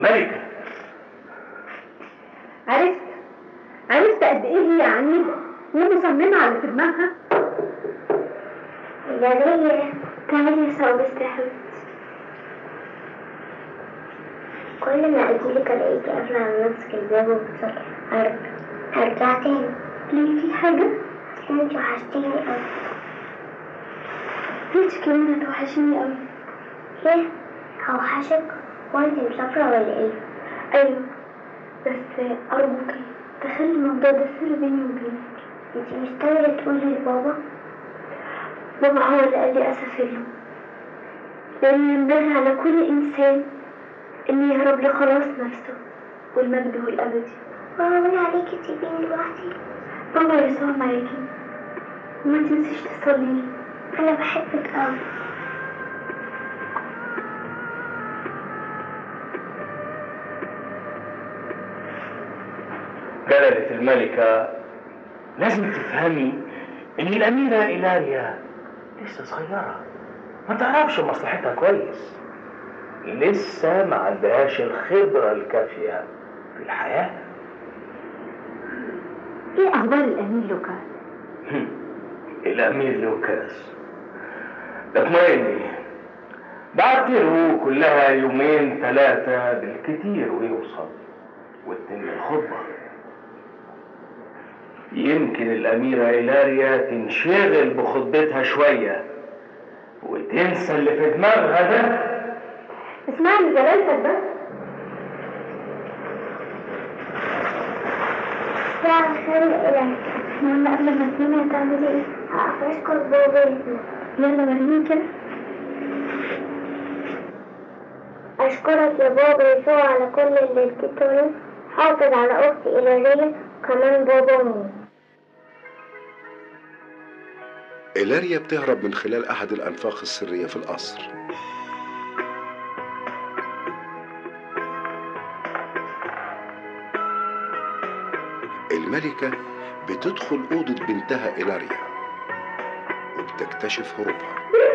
ملكة عرفت عرفت قد ايه هي عنيدة ومصممة على في دماغها يا ليلى تعالي يا صعوبة يا حبيبتي كل ما أجيلك ألاقيكي قافلة على نفسك الباب وبتصلي هرجع هرجع تاني ليه في حاجة؟ انت وحشتيني أوي انت كمان هتوحشيني قوي ليه؟ هوحشك وانت مسافرة ولا ايه؟ ايوه بس ارجوكي تخلي الموضوع ده سر بيني وبينك انت مش قادرة تقولي لبابا؟ بابا هو اللي قال لي اسافر له لان ينبغي على كل انسان ان يهرب لخلاص نفسه والمجد الابدي وهون عليكي تسيبيني لوحدي بابا يسوع معاكي وما تنسيش تصلي لي أنا بحبك أوي جلالة الملكة لازم تفهمي إن الأميرة إيلاريا لسه صغيرة ما تعرفش مصلحتها كويس لسه ما عندهاش الخبرة الكافية في الحياة ايه اخبار الامير لوكاس هم. الأمير لوكاس اطمئني بعت له كلها يومين ثلاثة بالكتير ويوصل وتتم الخطبة يمكن الأميرة إيلاريا تنشغل بخطبتها شوية وتنسى اللي في دماغها ده اسمعني جلالتك بس يا خير إلهي قلنا قبل ما تنامي هتعملي ايه هقف أشكر بابا يسمع يلا وريني كده أشكرك يا بابا يسوع على كل اللي اديتوني حافظ على أختي إيلاريا كمان بابا وماما إيلاريا بتهرب من خلال أحد الأنفاق السرية في القصر الملكة بتدخل أوضة بنتها إيلاريا وبتكتشف هروبها